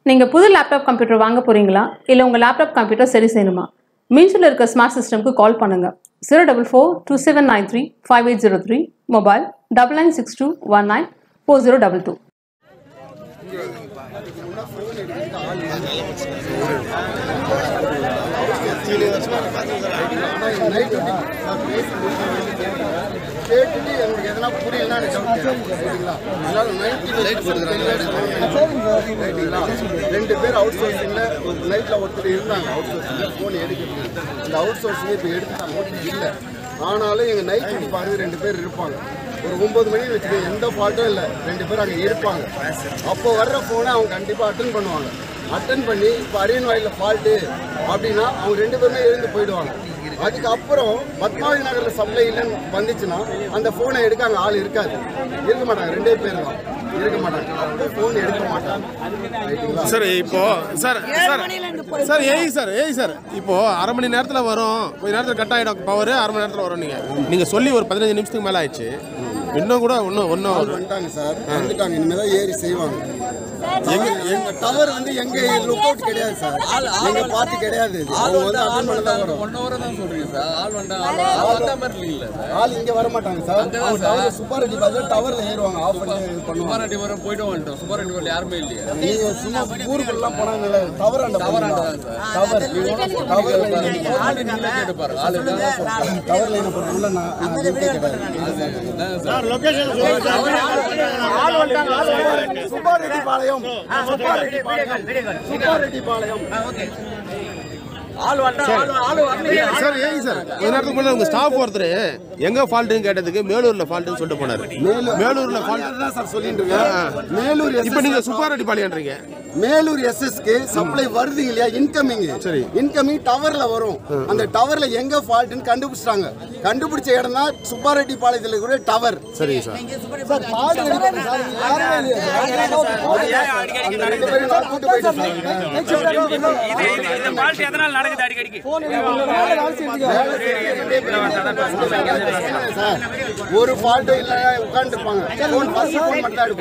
நீங்கள் புது laptop computer வாங்க போகிறீங்களா இல்லை உங்கள் லேப்டாப் கம்ப்யூட்டர் சரி செய்யணுமா மீன்ஸில் இருக்க ஸ்மார்ட் சிஸ்டம்க்கு கால் பண்ணுங்கள் zero double four two seven nine three five eight zero three mobile double nine six two one nine four zero double two கேட்டுட்டு எனக்கு எதனா புரியலன்னா எனக்கு doubt கேட்கணும். சரிங்களா? அதனால 90 ரைட்டுங்களா? ரெண்டு பேர் அவுட் சோர்சிங்ல நைட்ல ஒருத்தர் இருந்தாங்க அவுட் சோர்சிங்ல போன் எடுக்கிறது இந்த அவுட் சோர்சிங் இப்போ எடுத்துட்டாங்க இல்லை ஆனாலும் எங்க நைட் டியூட்டி பாருங்க ரெண்டு பேர் இருப்பாங்க ஒரு ஒன்பது மணி வச்சுக்க எந்த ஃபால்ட்டும் இல்லை ரெண்டு பேர் அங்கே இருப்பாங்க அப்போ வர்ற ஃபோனை அவங்க கண்டிப்பாக அட்டன் பண்ணுவாங்க அட்டன் பண்ணி இப்போ அரியன் வாயில ஃபால்ட்டு அப்படின்னா அவங்க ரெண்டு பேருமே எழுந்து போயிடுவாங்க அதுக்கப்புறம் பத்மாவதி நகர்ல சப்ளை இல்லைன்னு வந்துச்சுன்னா அந்த போனை எடுக்க அங்க ஆள் இருக்காது இருக்க மாட்டாங்க ரெண்டே பேர் தான் இருக்க மாட்டாங்க அப்போ போன் எடுக்க மாட்டாங்க ரைட்டுங்களா சார் இப்போ சார் சார் சார் ஏய் சார் ஏய் சார் இப்போ அரை மணி நேரத்தில் வரும் கொஞ்ச நேரத்தில் கட் ஆகிடும் பவர் அரை மணி நேரத்தில் வரும் நீங்கள் நீங்கள் சொல்லி ஒரு பதினஞ்சு நிமிஷத்துக்கு மேலே ஆயிடுச்சு இன்னும் கூட இன்னும் ஒன்றும் வந்துட்டாங்க சார் வந்துட்டாங்க இனிமேல் தான் ஏறி செய்வாங்க எங்க எங்க டவர் வந்து எங்க லுக் அவுட் கிடையாது சார் எங்க பார்த்து கிடையாது இது. அவங்க வந்து அட்டன் பண்ண தான் வரும் ஒன் ஹவர் தான் சொல்றீங்க சார் ஆள் வந்தா ஆள் ஆள் வந்த மாதிரி இல்ல சார் ஆள் இங்க வர மாட்டாங்க சார் அவங்க டவர் சுப்பாரெட்டி பார்த்து டவர்ல ஏறுவாங்க ஆஃப் பண்ணி இது பண்ணுவாங்க சுப்பாரெட்டி வரும் போயிட்டு வந்துட்டோம் சுப்பாரெட்டி வரல யாருமே இல்லையா நீங்க சும்மா ஊருக்குள்ளலாம் போனாங்கல்ல டவர் அந்த டவர் டவர் டவர் ஆள் நீங்களே கேட்டு பாருங்க ஆள் இருந்தா தான் சொல்றேன் டவர் லைன் போட்டுள்ள நான் நான் இருக்கே கிடையாது சுப்பாரெட்டிப்பாளையம் சுப்பாரெட்டிப்பாளையம் சுப்பாரெட்டிப்பாளையம் சார் ஏய் சார் கொஞ்ச நேரத்துக்கு முன்னாடி உங்கள் ஸ்டாஃப் ஒருத்தர் எங்கே ஃபால்ட்டுன்னு கேட்டதுக்கு மேலூரில் ஃபால்ட்டுன்னு சொல்லிட்டு போனார் மேலூரில் ஃபால்ட் தான் சார் சொல்லிட்டு இருக்கேன் மேலூர் இப்போ நீங்கள் சுப்பாரெட்டி பாளையன்றீங்க மேலூர் எஸ்எஸ்க்கு சப்ளை வருது இல்லையா இன்கமிங் சரி. இன்கமிங் டவர்ல வரும் அந்த டவர்ல எங்க ஃபால்ட்னு கண்டுபிடிச்சிட்டாங்க கண்டுபிடிச்ச இடம் தான் சுப்பாரெட்டி பாளையத்துல கூட டவர் சரி சார் சார் பால் எடுக்கணும் சார் யாருமே இல்லையா அந்த ரெண்டு பேரும் நான் கூட்டு போயிட்டேன் இந்த பால்ட் எதனால நடக்குது அடிக்கடிக்கு சார் ஒரு ஃபால்ட்டும் இல்ல உட்கார்ந்து இருப்பாங்க ஃபோன் ஃபர்ஸ்ட் ஃபோன் மட்டும் தான்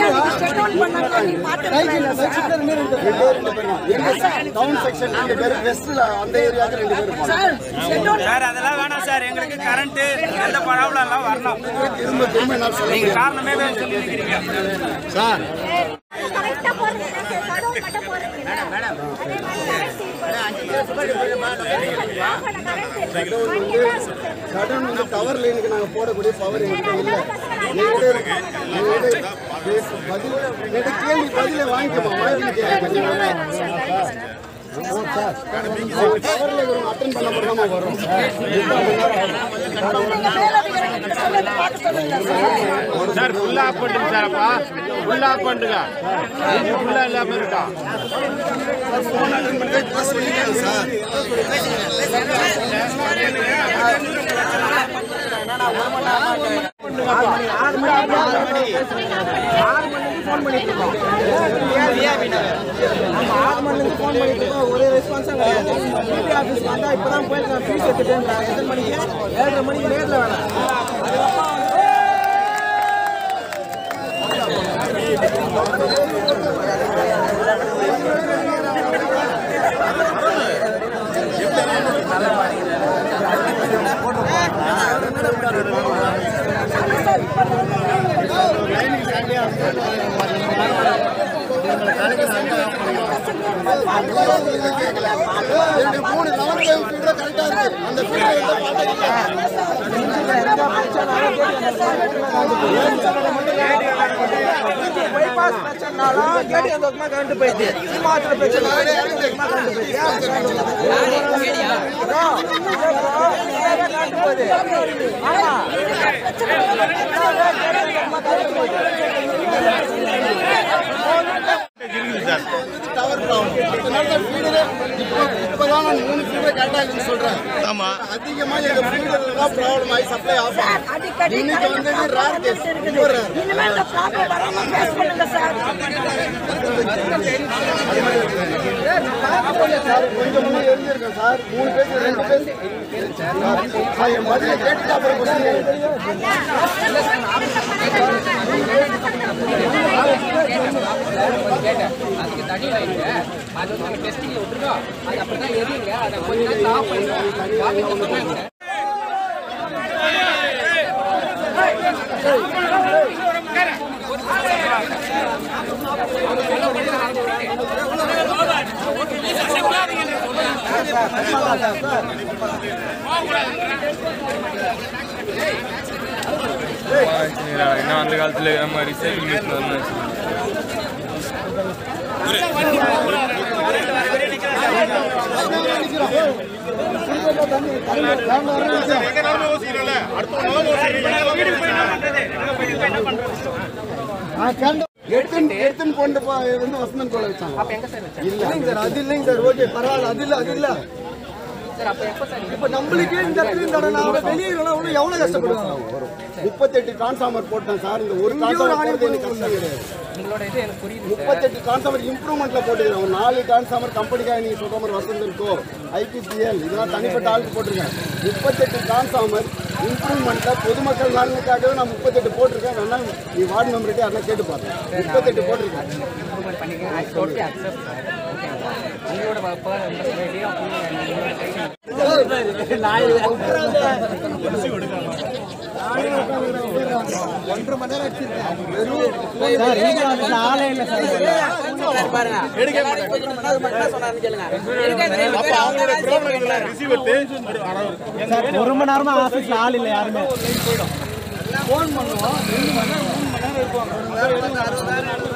எடுப்பாங்க ரெண்டே ரெண்டு பேர் தான். எங்க டவுன் செக்ஷன் ரெண்டு பேர் வெஸ்ட்ல அந்த ஏரியாவுக்கு ரெண்டு பேர் இருப்பாங்க சார் அதெல்லாம் வேணாம் சார் எங்களுக்கு கரண்ட் எந்த ப்ராப்ளம் எல்லாம் வரணும் திரும்ப திரும்ப என்ன சொல்ல நீங்க காரணமே சொல்லி இருக்கிறீங்க சார் கரெக்டா போறீங்க கடவுள் மட்டும் போறீங்க மேடம் கடன் வந்து டவர் லைனுக்கு நாங்க போடக்கூடிய பவர் எங்கிட்ட இல்ல எங்கிட்ட இருக்கு. எங்கிட்ட பேசு- பதில் என்கிட்ட கேள்வி பதில வாங்கிக்கமா வாங்கிக்கிட்டேன் கொஞ்சம் நேரம். ஆமா சார். அவங்க டவர்ல இருக்கிறவங்க attend பண்ண பிறகுமா வரும். முக்கால் மணி நேரம் ஆகும். சார் ஃபுல்லா ஆஃப் பண்ணுங்க சார் அப்பா ஃபுல்லா ஆஃப் பண்ணுங்க ஃபுல்லா இல்லாம இருக்கா சொல்லிட்டேன் சார் ஒரே ரெஸ்பான்ஸா கிடையாது டிபி ஆஃபீஸ் வந்தா இப்பதான் போயிருக்கேன் ஃபீஸ் எடுத்துட்டேன் எத்தனை மணிக்கு ஏழரை மணிக்கு நேரில் வேணாம் அதுக்கப்புறம் எனக்கு மூணு லெவன் ஃபைவ் ஃபீல்ட கரெக்டா இருக்கு அந்த ஃபீல்ட எந்த பாட்டும் பைபாஸ் பிரச்சனைனாலும் கேட்டு அந்த பக்கமா கரண்ட் போயிடுது சீமாத்திர பிரச்சனை கேட்டு அந்த பக்கமா கரண்ட் போயிடுது ஏன் கரண்ட் போகுது ஆமா டவர் ப்ராப்ளம் மற்ற நேரத்தில் ஃபீல்டரே இப்போ இப்போதான் நான் மூணு ஃபீல்டர் கரெக்டாக இருக்குன்னு சொல்கிறேன் ஆமா அதிகமா எங்க ஃபீல்டர்ல தான் ப்ராப்ளம் ஆகி சப்ளை ஆஃப் ஆகும் இன்னைக்கு வந்து ரேர் கேஸ் இன்னொரு rare. இனிமேல் இந்த ப்ராப்ளம் வராம பேஸ் பண்ணுங்க சார் சார் கொஞ்சம் முன்னே எழுந்திருக்கேன் சார் மூணு பேர் ரெண்டு பேர் சார் என் பதிலை கேட்டுட்டு அப்புறம் question கேளுங்க. அதுக்கு தனி லைட்டு அது வந்து நாங்கள் டெஸ்டிங்கில் விட்டுருக்கோம் அது அப்படி தான் எரியுங்க அதை கொஞ்ச நேரம் ஆஃப் பண்ணிடுவோம் வாமிட்டு சொன்னாங்க இன்னும் அந்த காலத்துல நம்ம ரிசைக்கிள் மிஷின் வந்து எடுத்துன்னு எடுத்துன்னு கொண்டு போய் வந்து வசந்தன் கோல வச்சாங்க இல்லைங்க சார் அது இல்லைங்க சார் ஓகே பரவாயில்ல அது இல்லை அது இல்லை இப்ப நம்மளுக்கே இந்த இடத்துல இந்த இடம் நாம வெளியே இருக்கணும் இன்னும் எவ்வளவு கஷ்டப்படுவாங்க முப்பத்தெட்டு டிரான்ஸ்ஃபார்மர் போட்டேன் சார் இந்த ஒரு டிரான்ஸ்ஃபார்மர் போடுறது எனக்கு கஷ்டம் கிடையாது உங்களோட இது எனக்கு புரியுது முப்பத்தெட்டு டிரான்ஸ்ஃபார்மர் இம்ப்ரூவ்மெண்ட்ல போட்டுக்கிறேன் ஒரு நாலு டிரான்ஸ்ஃபார்மர் கம்பெனிக்காக நீங்க சொல்ற மாதிரி வசந்த் இருக்கோ ஐபிசிஎல் இதெல்லாம் தனிப்பட்ட ஆளுக்கு போட்டிருக்கேன் முப்பத்தெட்டு டிரான்ஸ்ஃபார்மர் இம்ப்ரூவ்மெண்ட்ல பொதுமக்கள் நலனுக்காகவே நான் முப்பத்தெட்டு போட்டிருக்கேன் வேணா நீ வார்டு மெம்பர்கிட்ட யாரா கேட்டு பாருங்க முப்பத்தெட்டு போட்டிருக்கேன் இம்ப்ரூவ்மெண்ட் பண்ணிக்கிறேன் ஐ டோட்டலி அக்செப்ட் ஓகேங்களா உங்களோட ரெஸ்பான்சிபிலிட்டி உங்களோட கையில் ஒன்றரை மணி நேரம் வச்சிருக்கேன் ஆளே இல்ல சார் சார் ஒரு மணி நேரமா ஆபீஸ்ல ஆள் இல்ல யாருமே போன் பண்ணுவோம் ரெண்டு மணி நேரம் மூணு மணி நேரம் இருப்பாங்க ஒரு மணி நேரம் எடுங்க, அரை மணி நேரம்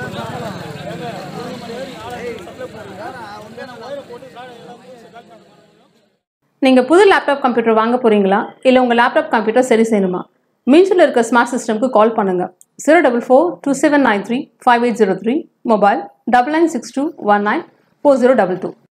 நீங்கள் புது லேப்டாப் கம்ப்யூட்டர் வாங்க போகிறீங்களா இல்லை உங்கள் லேப்டாப் கம்ப்யூட்டர் சரி செய்யணுமா மீன்ஸில் இருக்க ஸ்மார்ட் சிஸ்டம்க்கு கால் பண்ணுங்கள் zero double four two seven nine three five eight zero three mobile double nine six two one nine four zero double two